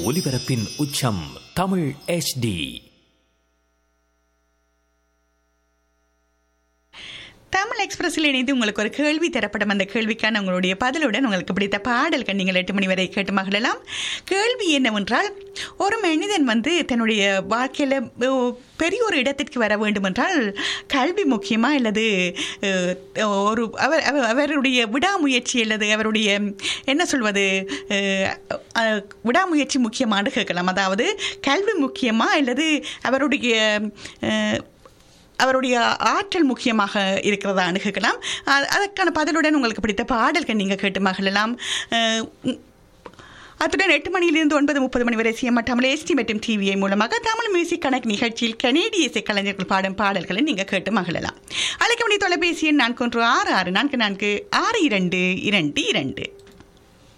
ஒலிபரப்பின் உச்சம் தமிழ் HD தமிழ் எக்ஸ்பிரஸில் இணைந்து உங்களுக்கு ஒரு கேள்வி தரப்படும் அந்த கேள்விக்கான உங்களுடைய பதிலுடன் உங்களுக்கு பிடித்த பாடல்கள் நீங்கள் எட்டு மணி வரை கேட்டு மகிழலாம் கேள்வி என்னவென்றால் ஒரு மனிதன் வந்து தன்னுடைய வாழ்க்கையில் பெரிய ஒரு இடத்திற்கு வர வேண்டுமென்றால் கல்வி முக்கியமா அல்லது அஹ், ஒரு அவர் அவர்- அவருடைய விடாமுயற்சி அல்லது அவருடைய என்ன சொல்வது அஹ், அஹ், விடாமுயற்சி முக்கியமானு கேட்கலாம் அதாவது கல்வி முக்கியமா அல்லது அவருடைய அஹ், அவருடைய ஆற்றல் முக்கியமாக இருக்கிறதா அணுகலாம் அ- அதற்கான பதிலுடன் உங்களுக்கு பிடித்த பாடல்கள் நீங்கள் கேட்டு மகிழலாம் அஹ், உம், அத்துடன் எட்டு மணியிலிருந்து ஒன்பது முப்பது மணி வரை சிஎம் தமிழ் எஸ்டி மற்றும் டிவிஐ மூலமாக தமிழ் மியூசிக் கணக்கு நிகழ்ச்சியில் கனேடிய இசை கலைஞர்கள் பாடும் பாடல்களை நீங்கள் கேட்டு மகிழலாம் அழைக்க வேண்டிய தொலைபேசி எண் நான்கு ஒன்று ஆறு ஆறு நான்கு நான்கு ஆறு இரண்டு இரண்டு இரண்டு